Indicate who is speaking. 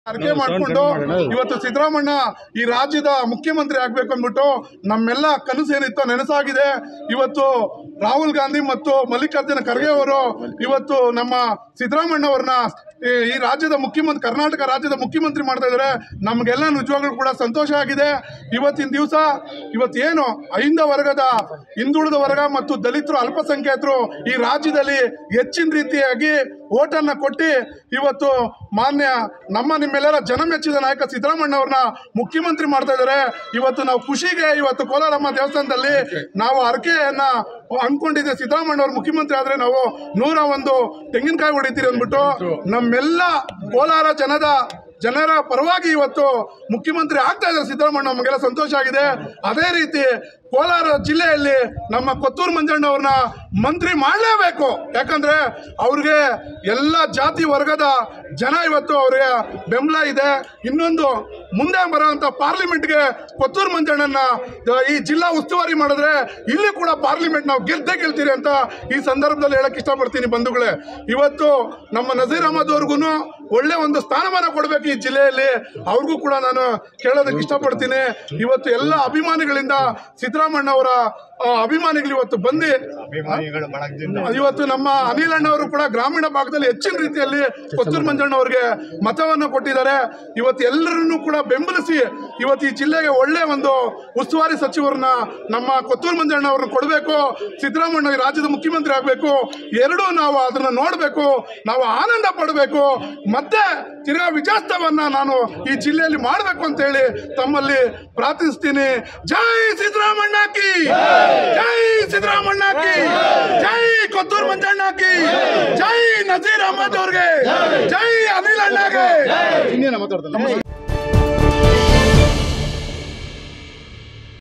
Speaker 1: ಅರ್ಕೆ ಮಾಡ್ಕೊಂಡು ಇವತ್ತು ಸಿದ್ದರಾಮಣ್ಣ ಈ ರಾಜ್ಯದ ಮುಖ್ಯಮಂತ್ರಿ ಆಗ್ಬೇಕು ಅಂದ್ಬಿಟ್ಟು ನಮ್ಮೆಲ್ಲ ಕನಸು ಏನಿತ್ತು ನೆನಸಾಗಿದೆ ಇವತ್ತು ರಾಹುಲ್ ಗಾಂಧಿ ಮತ್ತು ಮಲ್ಲಿಕಾರ್ಜುನ ಖರ್ಗೆ ಅವರು ಇವತ್ತು ನಮ್ಮ ಸಿದ್ದರಾಮಣ್ಣ ಅವ್ರನ್ನ ಈ- ಈ ರಾಜ್ಯದ ಮುಖ್ಯಮಂತ್ರಿ ಕರ್ನಾಟಕ ರಾಜ್ಯದ ಮುಖ್ಯಮಂತ್ರಿ ಮಾಡ್ತಾ ಇದ್ದಾರೆ ನಮಗೆಲ್ಲ ನಿಜವಾಗ್ಲೂ ಕೂಡ ಸಂತೋಷ ಆಗಿದೆ ಇವತ್ತಿನ ದಿವಸ ಇವತ್ತೇನು ಐಂದ ವರ್ಗದ ಹಿಂದುಳಿದ ವರ್ಗ ಮತ್ತು ದಲಿತರು ಅಲ್ಪಸಂಖ್ಯಾತರು ಈ ರಾಜ್ಯದಲ್ಲಿ ಹೆಚ್ಚಿನ ರೀತಿಯಾಗಿ ಓಟನ್ನ ಕೊಟ್ಟು ಇವತ್ತು ಮಾನ್ಯ ನಮ್ಮ ನಿಮ್ಮೆಲ್ಲರ ಜನಮೆಚ್ಚಿದ ನಾಯಕ ಸಿದ್ದರಾಮಣ್ಣ ಅವ್ರನ್ನ ಮುಖ್ಯಮಂತ್ರಿ ಮಾಡ್ತಾ ಇದ್ದಾರೆ ಇವತ್ತು ನಾವು ಖುಷಿಗೆ ಇವತ್ತು ಕೋಲಾರಮ್ಮ ದೇವಸ್ಥಾನದಲ್ಲಿ ನಾವು ಅರಕೆಯನ್ನ ಅನ್ಕೊಂಡಿದ್ದೆ ಸಿದ್ದರಾಮಣ್ಣ ಅವ್ರು ಮುಖ್ಯಮಂತ್ರಿ ಆದ್ರೆ ನಾವು ನೂರ ಒಂದು ತೆಂಗಿನಕಾಯಿ ಹೊಡಿತೀರಿ ಅಂದ್ಬಿಟ್ಟು ನಮ್ಮೆಲ್ಲ ಕೋಲಾರ ಜನದ ಜನರ ಪರವಾಗಿ ಇವತ್ತು ಮುಖ್ಯಮಂತ್ರಿ ಆಗ್ತಾ ಇದ್ದಾರೆ ಸಿದ್ದರಾಮಣ್ಣ ನಮಗೆಲ್ಲ ಸಂತೋಷ ಆಗಿದೆ ಅದೇ ರೀತಿ ಕೋಲಾರ ಜಿಲ್ಲೆಯಲ್ಲಿ ನಮ್ಮ ಕೊತ್ತೂರು ಮಂಜಣ್ಣ ಅವ್ರನ್ನ ಮಂತ್ರಿ ಮಾಡಲೇಬೇಕು ಯಾಕಂದ್ರೆ ಅವ್ರಿಗೆ ಎಲ್ಲ ಜಾತಿ ವರ್ಗದ ಜನ ಇವತ್ತು ಅವ್ರಿಗೆ ಬೆಂಬಲ ಇದೆ ಇನ್ನೊಂದು ಮುಂದೆ ಬರೋಂಥ ಪಾರ್ಲಿಮೆಂಟ್ಗೆ ಕೊತ್ತೂರು ಮಂಜಣ್ಣನ ದ- ಈ ಜಿಲ್ಲಾ ಉಸ್ತುವಾರಿ ಮಾಡಿದ್ರೆ ಇಲ್ಲಿ ಕೂಡ ಪಾರ್ಲಿಮೆಂಟ್ ನಾವು ಗೆದ್ದೇ ಗೆಲ್ತೀರಿ ಅಂತ ಈ ಸಂದರ್ಭದಲ್ಲಿ ಹೇಳಕ್ ಇಷ್ಟಪಡ್ತೀನಿ ಬಂಧುಗಳೇ ಇವತ್ತು ನಮ್ಮ ನಜೀರ್ ಅಹಮದ್ ಅವ್ರಿಗೂ ಒಳ್ಳೆ ಒಂದು ಸ್ಥಾನಮಾನ ಕೊಡಬೇಕು ಈ ಜಿಲ್ಲೆಯಲ್ಲಿ ಅವ್ರಿಗೂ ಕೂಡ ನಾನು ಕೇಳೋದಕ್ಕೆ ಇಷ್ಟಪಡ್ತೀನಿ ಇವತ್ತು ಎಲ್ಲ ಅಭಿಮಾನಿಗಳಿಂದ ಸಿದ್ದರಾಮಣ್ಣ ಅವರ ಆ, ಅಭಿಮಾನಿಗಳು ಇವತ್ತು ಬಂದು
Speaker 2: ಅಭಿಮಾನಿಗಳು ಬಳಗ
Speaker 1: ಇವತ್ತು ನಮ್ಮ ಅನಿಲ್ ಅಣ್ಣ ಅವರು ಕೂಡ ಗ್ರಾಮೀಣ ಭಾಗದಲ್ಲಿ ಹೆಚ್ಚಿನ ರೀತಿಯಲ್ಲಿ ಕೊತ್ತೂರು ಮಂಜಣ್ಣ ಅವರಿಗೆ ಮತವನ್ನು ಕೊಟ್ಟಿದ್ದಾರೆ ಇವತ್ತು ಎಲ್ಲರನ್ನೂ ಕೂಡ ಬೆಂಬಲಿಸಿ ಇವತ್ತು ಈ ಜಿಲ್ಲೆಗೆ ಒಳ್ಳೆ ಒಂದು ಉಸ್ತುವಾರಿ ಸಚಿವರನ್ನ ನಮ್ಮ ಕೊತ್ತೂರು ಮಂಜಣ್ಣ ಅವ್ರನ್ನ ಕೊಡಬೇಕು ಸಿದ್ದರಾಮಣ್ಣ ಈ ರಾಜ್ಯದ ಮುಖ್ಯಮಂತ್ರಿ ಆಗಬೇಕು ಎರಡೂ ನಾವು ಅದನ್ನ ನೋಡಬೇಕು ನಾವು ಆನಂದ ಪಡಬೇಕು ಮತ್ತೆ ತಿರ್ಗಾ ವಿಜಯೋತ್ಸವನ್ನ ನಾನು ಈ ಜಿಲ್ಲೆಯಲ್ಲಿ ಮಾಡಬೇಕು ಅಂತ ಹೇಳಿ ತಮ್ಮಲ್ಲಿ ಪ್ರಾರ್ಥಿಸ್ತೀನಿ ಜೈ ಸಿದ್ದರಾಮಣ್ಣ ಕಿ ಜೈ ಸಿದ್ದರಾಮಣ್ಣ ಕಿ ಜೈ ಕೊತ್ತೂರು ಮಂಜಣ್ಣ ಕಿ ಜೈ ನಜೀರ್ ಅಹಮದ್ ಅವ್ರಿಗೆ ಜೈ ಅನಿಲ್ ಅಣ್ಣಗೆ
Speaker 2: ಇನ್ನೇನು ಮಾತಾಡ್ತಾನೆ